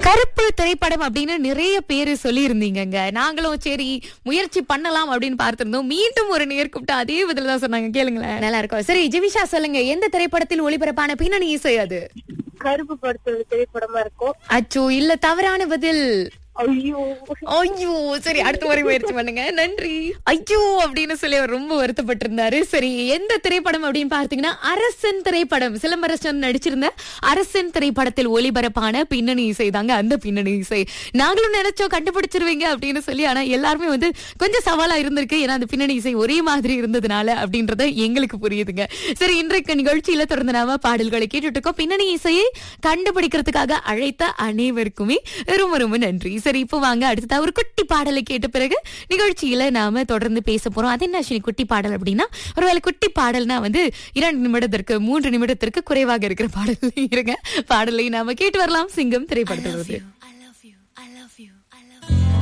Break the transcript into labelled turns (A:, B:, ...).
A: கருப்பு திரைப்படம் அப்படின்னு நிறைய பேரு சொல்லியிருந்தீங்கங்க நாங்களும் சரி முயற்சி பண்ணலாம் அப்படின்னு பார்த்திருந்தோம் மீண்டும் ஒரு நேர் கூப்பிட்டு அதே பதில் தான் சொன்னாங்க கேளுங்களேன் நல்லா இருக்கும் சரி ஜெவிஷா சொல்லுங்க எந்த திரைப்படத்தில் ஒளிபரப்பான பின்னணி இசை அது
B: கருப்பு படத்துல திரைப்படமா இருக்கும்
A: அச்சோ இல்ல தவறான பதில்
B: ஐயோ
A: ஐயோ சரி அடுத்த முறை முயற்சி பண்ணுங்க நன்றி ஐயோ அப்படின்னு சொல்லி அவர் ரொம்ப வருத்தப்பட்டிருந்தாரு சரி எந்த திரைப்படம் அப்படின்னு பார்த்தீங்கன்னா அரசன் திரைப்படம் சிலம்பரசன் நடிச்சிருந்த அரசன் திரைப்படத்தில் ஒளிபரப்பான பின்னணி இசை தாங்க அந்த பின்னணி இசை நாங்களும் நினைச்சோம் கண்டுபிடிச்சிருவீங்க அப்படின்னு சொல்லி ஆனா எல்லாருமே வந்து கொஞ்சம் சவாலா இருந்திருக்கு ஏன்னா அந்த பின்னணி இசை ஒரே மாதிரி இருந்ததுனால அப்படின்றத எங்களுக்கு புரியுதுங்க சரி இன்றைக்கு நிகழ்ச்சியில தொடர்ந்து நாம பாடல்களை கேட்டுட்டு இருக்கோம் பின்னணி இசையை கண்டுபிடிக்கிறதுக்காக அழைத்த அனைவருக்குமே ரொம்ப ரொம்ப நன்றி சரி இப்போ வாங்க அடுத்ததா ஒரு குட்டி பாடலை கேட்ட பிறகு நிகழ்ச்சியில நாம தொடர்ந்து பேச போறோம் அது என்ன அஸ்வினி குட்டி பாடல் அப்படின்னா ஒருவேளை குட்டி பாடல்னா வந்து இரண்டு நிமிடத்திற்கு மூன்று நிமிடத்திற்கு குறைவாக இருக்கிற பாடல் இருங்க பாடலை நாம கேட்டு வரலாம் சிங்கம் திரைப்படத்தில்